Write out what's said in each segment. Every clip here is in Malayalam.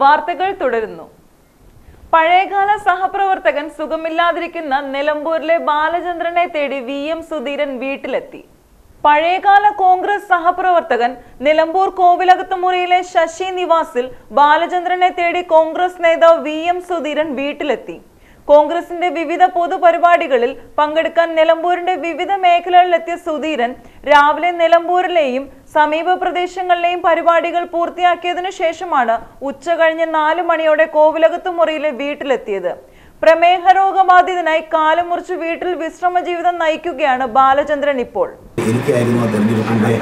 വാർത്തകൾ തുടരുന്നു പഴയകാല സഹപ്രവർത്തകൻ സുഖമില്ലാതിരിക്കുന്ന നിലമ്പൂരിലെ ബാലചന്ദ്രനെ തേടി വി എം സുധീരൻ വീട്ടിലെത്തി പഴയകാല കോൺഗ്രസ് സഹപ്രവർത്തകൻ നിലമ്പൂർ കോവിലകത്ത് മുറിയിലെ ശശി നിവാസിൽ ബാലചന്ദ്രനെ തേടി കോൺഗ്രസ് നേതാവ് വി എം സുധീരൻ വീട്ടിലെത്തി കോൺഗ്രസിന്റെ വിവിധ പൊതുപരിപാടികളിൽ പങ്കെടുക്കാൻ നിലമ്പൂരിന്റെ വിവിധ മേഖലകളിലെത്തിയ സുധീരൻ രാവിലെ നിലമ്പൂരിലെയും സമീപ പ്രദേശങ്ങളിലെയും പരിപാടികൾ പൂർത്തിയാക്കിയതിനു ശേഷമാണ് ഉച്ച കഴിഞ്ഞ് നാല് മണിയോടെ കോവിലകത്ത് മുറിയിലെ വീട്ടിലെത്തിയത് പ്രമേഹ രോഗബാധിതനായി കാലം മുറിച്ച് വീട്ടിൽ വിശ്രമ ജീവിതം നയിക്കുകയാണ് ബാലചന്ദ്രൻ ഇപ്പോൾ എനിക്കായിരുന്നു ആ തെരഞ്ഞെടുപ്പിൻ്റെ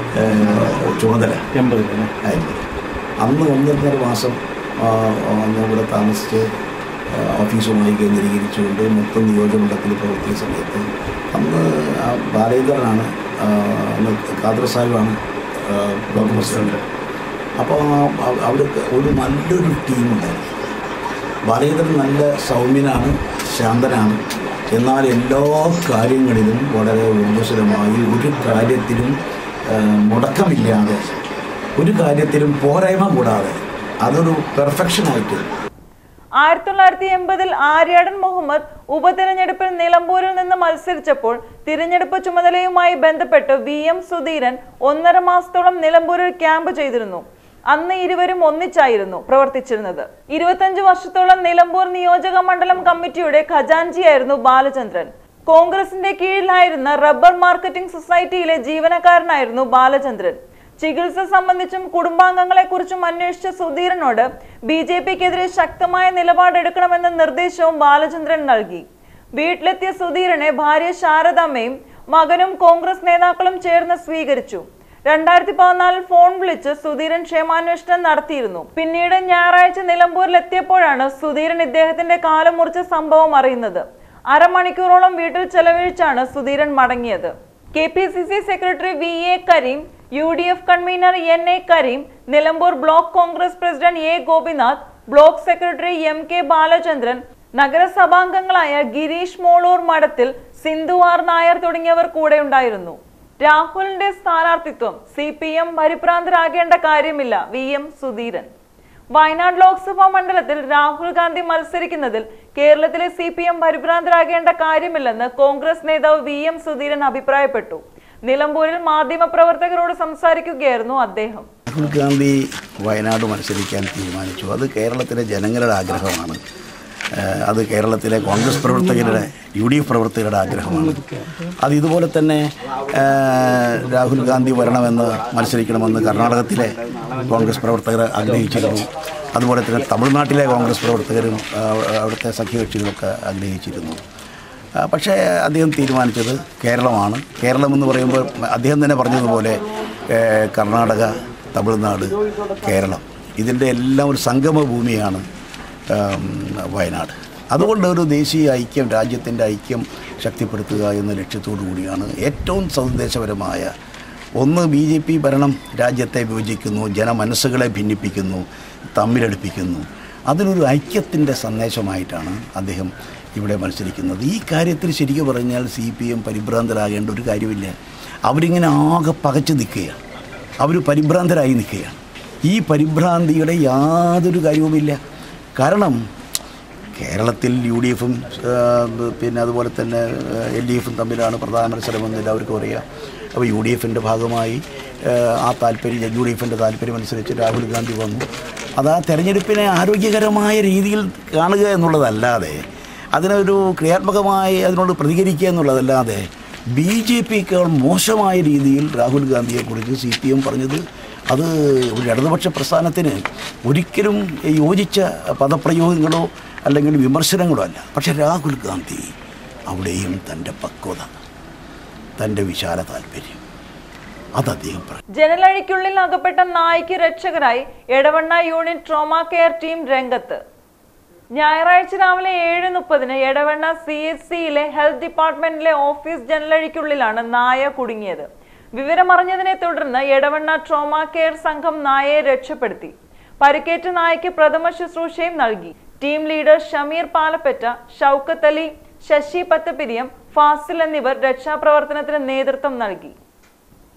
ചുമതല ആയിരുന്നു അന്ന് ഒന്നൊന്നര മാസം ആ, അന്ന് ഇവിടെ താമസിച്ച് ആ, ഓഫീസുമായി കേന്ദ്രീകരിച്ചുകൊണ്ട് മൊത്തം നിയോജകമണ്ഡലത്തിൽ പ്രവർത്തിച്ച സമയത്ത് അന്ന് ആ ബാലേന്ദ്രനാണ് ആ, അന്ന് ഖാദർ സാഹിബാണ് ആ, ബ്ലോക്ക് പ്രസിഡന്റ് അപ്പോൾ അവർക്ക് ഒരു നല്ലൊരു ടീമുണ്ടായിരുന്നു ബാലേന്ദ്രൻ നല്ല സൗമ്യനാണ് ശാന്തനാണ് എന്നാൽ എല്ലാ കാര്യങ്ങളിലും വളരെ ഊർജ്ജസ്വലമായി ഒരു കാര്യത്തിലും ആ, മുടക്കമില്ലാതെ ഒരു കാര്യത്തിലും പോരായ്മ കൂടാതെ അതൊരു പെർഫെക്ഷനായിട്ട് ആയിരത്തി തൊള്ളായിരത്തി എൺപതിൽ ആര്യാടൻ മുഹമ്മദ് ഉപതിരഞ്ഞെടുപ്പിൽ നിലമ്പൂരിൽ നിന്ന് മത്സരിച്ചപ്പോൾ തിരഞ്ഞെടുപ്പ് ചുമതലയുമായി ബന്ധപ്പെട്ട് വി എം സുധീരൻ ഒന്നര മാസത്തോളം നിലമ്പൂരിൽ ക്യാമ്പ് ചെയ്തിരുന്നു അന്ന് ഇരുവരും ഒന്നിച്ചായിരുന്നു പ്രവർത്തിച്ചിരുന്നത് ഇരുപത്തഞ്ച് വർഷത്തോളം നിലമ്പൂർ നിയോജക മണ്ഡലം കമ്മിറ്റിയുടെ ഖജാൻജിയായിരുന്നു ബാലചന്ദ്രൻ കോൺഗ്രസിന്റെ കീഴിലായിരുന്ന റബ്ബർ മാർക്കറ്റിംഗ് സൊസൈറ്റിയിലെ ജീവനക്കാരനായിരുന്നു ബാലചന്ദ്രൻ ചികിത്സ സംബന്ധിച്ചും കുടുംബാംഗങ്ങളെക്കുറിച്ചും അന്വേഷിച്ച സുധീരനോട് ബി ജെ പിക്കെതിരെ ശക്തമായ നിലപാടെടുക്കണമെന്ന നിർദ്ദേശവും ബാലചന്ദ്രൻ നൽകി വീട്ടിലെത്തിയ സുധീരനെ ഭാര്യ ശാരദാമ്മയും മകനും കോൺഗ്രസ് നേതാക്കളും ചേർന്ന് സ്വീകരിച്ചു രണ്ടായിരത്തി പതിനാലിൽ ഫോൺ വിളിച്ച് സുധീരൻ ക്ഷേമാന്വേഷണം നടത്തിയിരുന്നു പിന്നീട് ഞായറാഴ്ച നിലമ്പൂരിൽ എത്തിയപ്പോഴാണ് സുധീരൻ ഇദ്ദേഹത്തിന്റെ കാലം മുറിച്ച സംഭവം അറിയുന്നത് അരമണിക്കൂറോളം വീട്ടിൽ ചെലവഴിച്ചാണ് സുധീരൻ മടങ്ങിയത് K P C C secretary V A Kareem U D F convener N A Kareem Nilambur block Congress president A Gopinath block secretary M K Balachandran നഗരസഭാംഗങ്ങളായ ഗിരീഷ് മോളൂർ മഠത്തിൽ സിന്ധു ആർ നായർ തുടങ്ങിയവർ കൂടെ ഉണ്ടായിരുന്നു രാഹുലിന്റെ സ്ഥാനാർത്ഥിത്വം സി പി എം പരിഭ്രാന്തരാകേണ്ട കാര്യമില്ല വി എം സുധീരൻ വയനാട് ലോക്സഭാ മണ്ഡലത്തിൽ രാഹുൽ ഗാന്ധി മത്സരിക്കുന്നതിൽ കേരളത്തിലെ സി പി എം പരിഭ്രാന്തരാകേണ്ട കാര്യമില്ലെന്ന് കോൺഗ്രസ് നേതാവ് വി എം സുധീരൻ അഭിപ്രായപ്പെട്ടു നിലമ്പൂരിൽ മാധ്യമപ്രവർത്തകരോട് സംസാരിക്കുകയായിരുന്നു അദ്ദേഹം രാഹുൽ ഗാന്ധി വയനാട് മത്സരിക്കാൻ തീരുമാനിച്ചു അത് കേരളത്തിലെ ജനങ്ങളുടെ ആഗ്രഹമാണ് ഏഹ് അത് കേരളത്തിലെ കോൺഗ്രസ് പ്രവർത്തകരുടെ യു ഡി എഫ് പ്രവർത്തകരുടെ ആഗ്രഹമാണ് അത് ഇതുപോലെ തന്നെ ഏഹ് രാഹുൽ ഗാന്ധി വരണമെന്ന് മത്സരിക്കണമെന്ന് കർണാടകത്തിലെ കോൺഗ്രസ് പ്രവർത്തകർ ആഗ്രഹിച്ചിരുന്നു അതുപോലെ തന്നെ തമിഴ്നാട്ടിലെ കോൺഗ്രസ് പ്രവർത്തകരും ആഹ് അവിടുത്തെ സഖ്യകക്ഷികളൊക്കെ ആഗ്രഹിച്ചിരുന്നു ആ, പക്ഷേ അദ്ദേഹം തീരുമാനിച്ചത് കേരളമാണ് കേരളം എന്ന് പറയുമ്പോൾ അദ്ദേഹം തന്നെ പറഞ്ഞതുപോലെ ഏ, കർണാടക തമിഴ്നാട് കേരളം ഇതിൻ്റെ എല്ലാം ഒരു സംഗമ ഭൂമിയാണ് ആം, വയനാട് അതുകൊണ്ട് ഒരു ദേശീയ ഐക്യം രാജ്യത്തിൻ്റെ ഐക്യം ശക്തിപ്പെടുത്തുക എന്ന ലക്ഷ്യത്തോടു കൂടിയാണ് ഏറ്റവും സന്ദേശപരമായ ഒന്ന് ബി ജെ പി ഭരണം രാജ്യത്തെ വിഭജിക്കുന്നു ജനമനസ്സുകളെ ഭിന്നിപ്പിക്കുന്നു തമ്മിലടുപ്പിക്കുന്നു അതിനൊരു ഐക്യത്തിൻ്റെ സന്ദേശമായിട്ടാണ് അദ്ദേഹം ഇവിടെ മത്സരിക്കുന്നത് ഈ കാര്യത്തിൽ ശരിക്കും പറഞ്ഞാൽ സി പി എം പരിഭ്രാന്തരാകേണ്ട ഒരു കാര്യമില്ല അവരിങ്ങനെ ആകെ പകച്ചു നിൽക്കുകയാണ് അവർ പരിഭ്രാന്തരായി നിൽക്കുകയാണ് ഈ പരിഭ്രാന്തിയുടെ യാതൊരു കാര്യവുമില്ല കാരണം കേരളത്തിൽ യു ഡി എഫും പിന്നെ അതുപോലെ തന്നെ എൽ ഡി എഫും തമ്മിലാണ് പ്രധാന മത്സരമെന്ന് എല്ലാവർക്കും അറിയാം അപ്പോൾ യു ഡി എഫിൻ്റെ ഭാഗമായി ഏഹ്, ആ താല്പര്യം യു ഡി എഫിൻ്റെ താല്പര്യം അനുസരിച്ച് രാഹുൽ ഗാന്ധി വന്നു അത് ആ തെരഞ്ഞെടുപ്പിനെ ആരോഗ്യകരമായ രീതിയിൽ കാണുക എന്നുള്ളതല്ലാതെ അതിനൊരു ക്രിയാത്മകമായി അതിനോട് പ്രതികരിക്കുക എന്നുള്ളതല്ലാതെ ബി ജെ പിയേക്കാൾ മോശമായ രീതിയിൽ രാഹുൽ ഗാന്ധിയെക്കുറിച്ച് സി പി എം പറഞ്ഞത് അത് ഒരു ഇടതുപക്ഷ പ്രസ്ഥാനത്തിന് ഒരിക്കലും യോജിച്ച പദപ്രയോഗങ്ങളോ അല്ലെങ്കിൽ വിമർശനങ്ങളോ അല്ല പക്ഷേ രാഹുൽ ഗാന്ധി അവിടെയും തൻ്റെ പക്വത തൻ്റെ വിശാല താല്പര്യം അത് അദ്ദേഹം പറഞ്ഞു ജനലഴിക്കുള്ളിൽ അകപ്പെട്ട നായ്ക്ക് രക്ഷകരായി Edavanna unit trauma care team രംഗത്ത് ഞായറാഴ്ച രാവിലെ ഏഴ് മുപ്പതിന് എടവണ്ണ സി എച്ച് സിയിലെ ഹെൽത്ത് ഡിപ്പാർട്ട്മെന്റിലെ ഓഫീസ് ജനലഴിക്കുള്ളിലാണ് നായ കുടുങ്ങിയത് വിവരമറിഞ്ഞതിനെ തുടർന്ന് എടവണ്ണ ട്രോമ കെയർ സംഘം നായയെ രക്ഷപ്പെടുത്തി പരിക്കേറ്റ നായയ്ക്ക് പ്രഥമ ശുശ്രൂഷയും നൽകി ടീം ലീഡർ ഷമീർ പാലപ്പറ്റ ഷൗക്കത്ത് അലി ശശി പത്തപിരിയം ഫാസിൽ എന്നിവർ രക്ഷാപ്രവർത്തനത്തിന് നേതൃത്വം നൽകി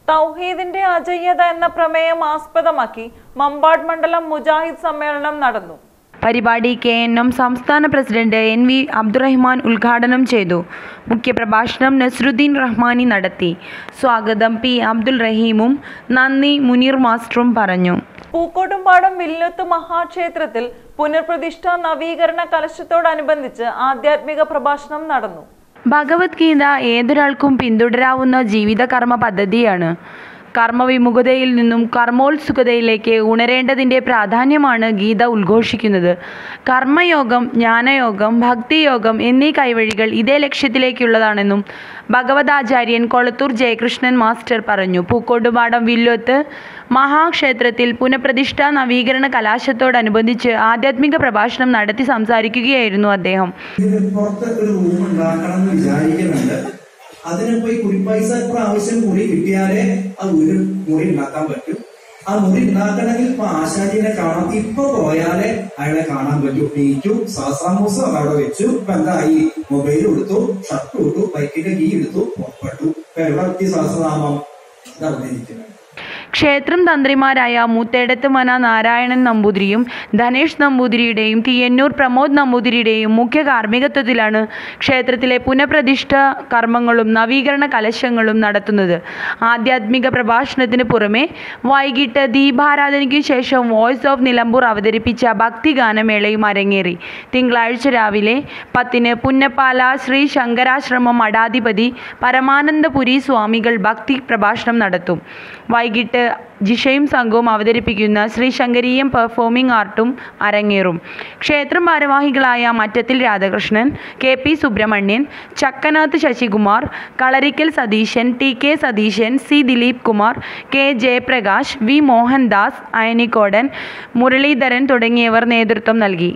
തൗഹീദിന്റെ അജയ്യത എന്ന പ്രമേയം ആസ്പദമാക്കി മമ്പാട് മണ്ഡലം മുജാഹിദ് സമ്മേളനം നടന്നു പരിപാടി കെ എൻ എം സംസ്ഥാന പ്രസിഡന്റ് എൻ വി അബ്ദുറഹ്മാൻ ഉദ്ഘാടനം ചെയ്തു മുഖ്യപ്രഭാഷണം നസ്രുദ്ദീൻ റഹ്മാനി നടത്തി സ്വാഗതം പി അബ്ദുൽ റഹീമും നന്ദി മുനീർ മാസ്റ്ററും പറഞ്ഞു പൂക്കോട്ടുംപാടം വില്ലുത്ത് മഹാക്ഷേത്രത്തിൽ പുനർപ്രതിഷ്ഠ നവീകരണ കലശത്തോടനുബന്ധിച്ച് ആധ്യാത്മിക പ്രഭാഷണം നടന്നു ഭഗവത്ഗീത ഏതൊരാൾക്കും പിന്തുടരാവുന്ന ജീവിതകർമ്മ പദ്ധതിയാണ് കർമ്മവിമുഖതയിൽ നിന്നും കർമ്മോത്സുകതയിലേക്ക് ഉണരേണ്ടതിൻ്റെ പ്രാധാന്യമാണ് ഗീത ഉദ്ഘോഷിക്കുന്നത് കർമ്മയോഗം ജ്ഞാനയോഗം ഭക്തിയോഗം എന്നീ കൈവഴികൾ ഇതേ ലക്ഷ്യത്തിലേക്കുള്ളതാണെന്നും ഭഗവതാചാര്യൻ കൊളത്തൂർ ജയകൃഷ്ണൻ മാസ്റ്റർ പറഞ്ഞു പൂക്കോട്ടുപാടം വില്ലോത്ത് മഹാക്ഷേത്രത്തിൽ പുനഃപ്രതിഷ്ഠാ നവീകരണ കലാശത്തോടനുബന്ധിച്ച് ആധ്യാത്മിക പ്രഭാഷണം നടത്തി സംസാരിക്കുകയായിരുന്നു അദ്ദേഹം ഇതിന് പുറത്ത് ഒരു റൂം ഉണ്ടാക്കണം എന്ന് വിചാരിക്കുന്നുണ്ട് അതിനിപ്പോ ഈ കുടിപ്പൈസ പ്രാവശ്യം മുറി കിട്ടിയാലേ ആ ഒരു മുറി ഉണ്ടാക്കാൻ പറ്റും ആ മുറി ഉണ്ടാക്കണമെങ്കിൽ ഇപ്പൊ ആശാരിനെ കാണാം ഇപ്പൊ പോയാലേ അയാളെ കാണാൻ പറ്റൂ നീറ്റു സഹസ്രാമൂസം അത് അവിടെ വെച്ചു ഇപ്പൊ എന്തായി മൊബൈൽ എടുത്തു ഷർട്ട് എടുത്തു ബൈക്കിന്റെ കീ എടുത്തു പുറപ്പെട്ടു ഇപ്പൊ എവിടെ എത്തി സഹസ്രനാമം ഇതവിടെ ഇരിക്കുന്നത് ക്ഷേത്രം തന്ത്രിമാരായ മൂത്തേടത്ത് മന നാരായണൻ നമ്പൂതിരിയും ധനേഷ് നമ്പൂതിരിയുടെയും തിയന്നൂർ പ്രമോദ് നമ്പൂതിരിയുടെയും മുഖ്യ കാർമ്മികത്വത്തിലാണ് ക്ഷേത്രത്തിലെ പുനഃപ്രതിഷ്ഠ കർമ്മങ്ങളും നവീകരണ കലശങ്ങളും നടത്തുന്നത് ആധ്യാത്മിക പ്രഭാഷണത്തിന് പുറമെ വൈകിട്ട് ദീപാരാധനയ്ക്ക് ശേഷം വോയിസ് ഓഫ് നിലമ്പൂർ അവതരിപ്പിച്ച ഭക്തിഗാനമേളയും അരങ്ങേറി തിങ്കളാഴ്ച രാവിലെ പത്തിന് പുന്നപ്പാല ശ്രീ ശങ്കരാശ്രമം മഠാധിപതി പരമാനന്ദപുരി സ്വാമികൾ ഭക്തി പ്രഭാഷണം നടത്തും വൈകിട്ട് ജിഷയും സംഘവും അവതരിപ്പിക്കുന്ന ശ്രീ ശങ്കരീയം പെർഫോമിംഗ് ആർട്ടും അരങ്ങേറും ക്ഷേത്രം ഭാരവാഹികളായ Mattathil Radhakrishnan K P Subramanian Chakkanath Sasikumar Kalarikkal Satheesan T K Satheesan C Dileep Kumar K Jayaprakash V Mohandas Ayanikkodan Muraleedharan തുടങ്ങിയവർ നേതൃത്വം നൽകി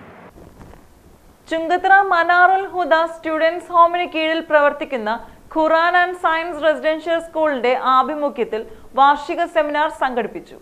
ചുങ്കത്ര മനാറുൽ ഹുദ സ്റ്റുഡൻസ് ഹോമിന് കീഴിൽ പ്രവർത്തിക്കുന്ന ഖുറാൻ ആൻഡ് സയൻസ് റെസിഡൻഷ്യൽ സ്കൂളിന്റെ ആഭിമുഖ്യത്തിൽ വാർഷിക സെമിനാർ സംഘടിപ്പിച്ചു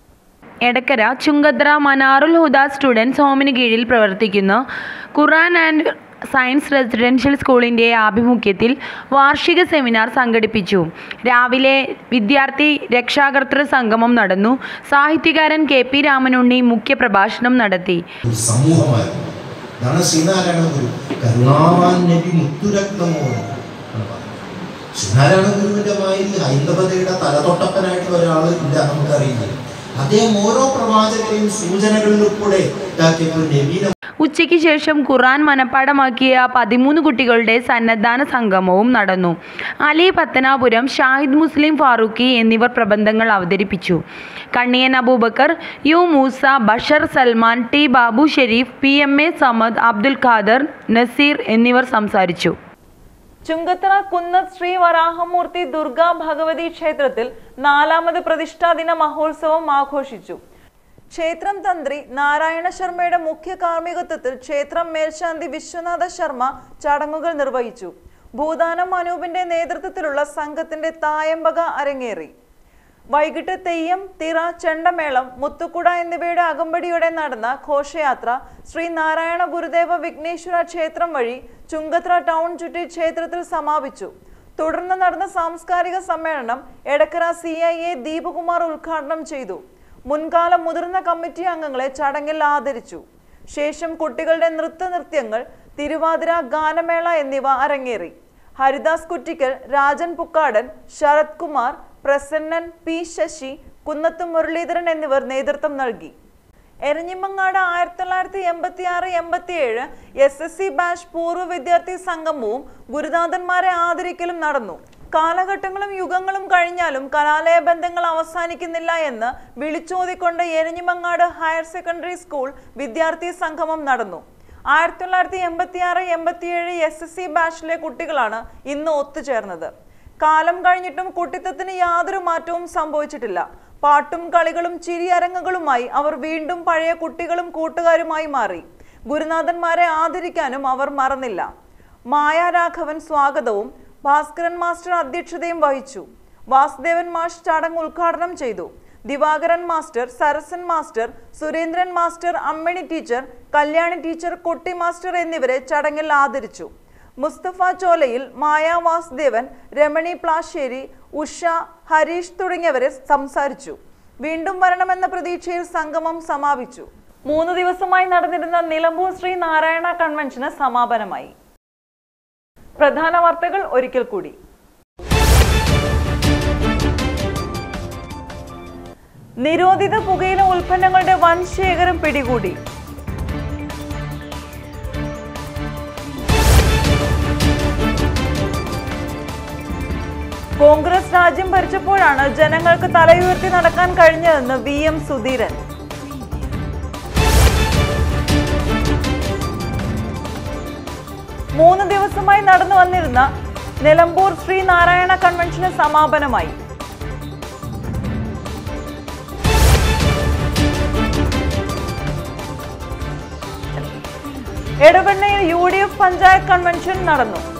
എടക്കര ചുങ്കത്ര മനാറുൽ ഹുദ സ്റ്റുഡൻസ് ഹോമിന് കീഴിൽ പ്രവർത്തിക്കുന്ന ഖുറാൻ ആൻഡ് സയൻസ് റെസിഡൻഷ്യൽ സ്കൂളിൻ്റെ ആഭിമുഖ്യത്തിൽ വാർഷിക സെമിനാർ സംഘടിപ്പിച്ചു രാവിലെ വിദ്യാർത്ഥി രക്ഷാകർതൃ സംഗമം നടന്നു സാഹിത്യകാരൻ കെ പി രാമനുണ്ണി മുഖ്യപ്രഭാഷണം നടത്തി ഒരു സമൂഹമായിരുന്നു ഇതാണ് ശ്രീനാരായണ ഗുരു കരുണാവാൻ നബി മുത്തുരക്തമോ എന്ന് പറയുന്നത് ശ്രീനാരായണ ഗുരുവിന്റെ മാതിരി ഹൈന്ദവതയുടെ തലതൊട്ടപ്പനായിട്ടുള്ള ഒരാൾ ഇല്ല നമുക്കറിയില്ല അദ്ദേഹം ഓരോ പ്രവാചകരെയും സൂചനകളിലൂടെ ഇതാക്കിയപ്പോൾ നബീനെ ഉച്ചയ്ക്ക് ശേഷം ഖുറാൻ മനഃപ്പാടമാക്കിയ പതിമൂന്ന് കുട്ടികളുടെ സന്നദ്ധാന സംഗമവും നടന്നു അലി പത്തനാപുരം ഷാഹിദ് മുസ്ലിം ഫാറൂഖി എന്നിവർ പ്രബന്ധങ്ങൾ അവതരിപ്പിച്ചു Kanniyan Abubakar U Moosa Bashar Salman T Babu Sherif P M A Samad Abdul Khader Naseer എന്നിവർ സംസാരിച്ചു ചുങ്കത്തറ കുന്നത് ശ്രീ വരാഹമൂർത്തി ദുർഗാ ഭഗവതി ക്ഷേത്രത്തിൽ നാലാമത് പ്രതിഷ്ഠാദിന മഹോത്സവം ആഘോഷിച്ചു ക്ഷേത്രം തന്ത്രി നാരായണ ശർമ്മയുടെ മുഖ്യ കാർമ്മികത്വത്തിൽ ക്ഷേത്രം മേൽശാന്തി വിശ്വനാഥ ശർമ്മ ചടങ്ങുകൾ നിർവഹിച്ചു ഭൂദാനം അനൂപിന്റെ നേതൃത്വത്തിലുള്ള സംഘത്തിന്റെ തായമ്പക അരങ്ങേറി വൈകിട്ട് തെയ്യം തിറ ചെണ്ടമേളം മുത്തുക്കുട എന്നിവയുടെ അകമ്പടിയോടെ നടന്ന ഘോഷയാത്ര ശ്രീ നാരായണ ഗുരുദേവ വിഘ്നേശ്വര ക്ഷേത്രം വഴി ചുങ്കത്ര ടൗൺ ചുറ്റി ക്ഷേത്രത്തിൽ സമാപിച്ചു തുടർന്ന് നടന്ന സാംസ്കാരിക സമ്മേളനം Edakkara C I A Deepakumar ഉദ്ഘാടനം ചെയ്തു മുൻകാല മുതിർന്ന കമ്മിറ്റി അംഗങ്ങളെ ചടങ്ങിൽ ആദരിച്ചു ശേഷം കുട്ടികളുടെ നൃത്തനൃത്യങ്ങൾ തിരുവാതിര ഗാനമേള എന്നിവ അരങ്ങേറി ഹരിദാസ് കുറ്റിക്കൽ രാജൻ പുക്കാടൻ ശരത് കുമാർ പ്രസന്നൻ പി ശശി കുന്നത്ത് മുരളീധരൻ എന്നിവർ നേതൃത്വം നൽകി എരഞ്ഞിമങ്ങാട് ആയിരത്തി തൊള്ളായിരത്തി എൺപത്തി ആറ് എൺപത്തി ഏഴ് എസ് എസ് സി ബാച്ച് പൂർവ്വ വിദ്യാർത്ഥി സംഗമവും ഗുരുനാഥന്മാരെ ആദരിക്കലും നടന്നു കാലഘട്ടങ്ങളും യുഗങ്ങളും കഴിഞ്ഞാലും കലാലയ ബന്ധങ്ങൾ അവസാനിക്കുന്നില്ല എന്ന് വിളിച്ചോതിക്കൊണ്ട് എരഞ്ഞിമങ്ങാട് ഹയർ സെക്കൻഡറി സ്കൂൾ വിദ്യാർത്ഥി സംഗമം നടന്നു ആയിരത്തി തൊള്ളായിരത്തി എൺപത്തി ആറ് എൺപത്തിയേഴ് എസ് എസ് സി ബാച്ചിലെ കുട്ടികളാണ് ഇന്ന് ഒത്തുചേർന്നത് കാലം കഴിഞ്ഞിട്ടും കുട്ടിത്തത്തിന് യാതൊരു മാറ്റവും സംഭവിച്ചിട്ടില്ല പാട്ടും കളികളും ചിരിയരങ്ങുകളുമായി അവർ വീണ്ടും പഴയ കുട്ടികളും കൂട്ടുകാരുമായി മാറി ഗുരുനാഥന്മാരെ ആദരിക്കാനും അവർ മറന്നില്ല മായ രാഘവൻ സ്വാഗതവും ഭാസ്കരൻ മാസ്റ്റർ അധ്യക്ഷതയും വഹിച്ചു വാസുദേവൻ മാഷ് ചടങ്ങ് ഉദ്ഘാടനം ചെയ്തു Divakaran master Sarasan master Surendran master Ammini teacher Kalyani teacher Kutty master എന്നിവരെ ചടങ്ങിൽ ആദരിച്ചു മുസ്തഫ ചോലയിൽ മായ വാസുദേവൻ രമണി പ്ലാശ്ശേരി ഉഷ ഹരീഷ് തുടങ്ങിയവരെ സംസാരിച്ചു വീണ്ടും വരണമെന്ന പ്രതീക്ഷയിൽ സംഗമം സമാപിച്ചു മൂന്ന് ദിവസമായി നടന്നിരുന്ന നിലമ്പൂർ ശ്രീ നാരായണ കൺവെൻഷന് സമാപനമായി പ്രധാന വാർത്തകൾ ഒരിക്കൽ കൂടി നിരോധിത പുകയില ഉൽപ്പന്നങ്ങളുടെ വൻ ശേഖരം പിടികൂടി കോൺഗ്രസ് രാജ്യം ഭരിച്ചപ്പോഴാണ് ജനങ്ങൾക്ക് തലയുയർത്തി നടക്കാൻ കഴിഞ്ഞതെന്ന് വി എം സുധീരൻ മൂന്ന് ദിവസമായി നടന്നു വന്നിരുന്ന നിലമ്പൂർ ശ്രീനാരായണ കൺവെൻഷന് സമാപനമായി എടവണ്ണയിൽ U D F panchayat convention നടന്നു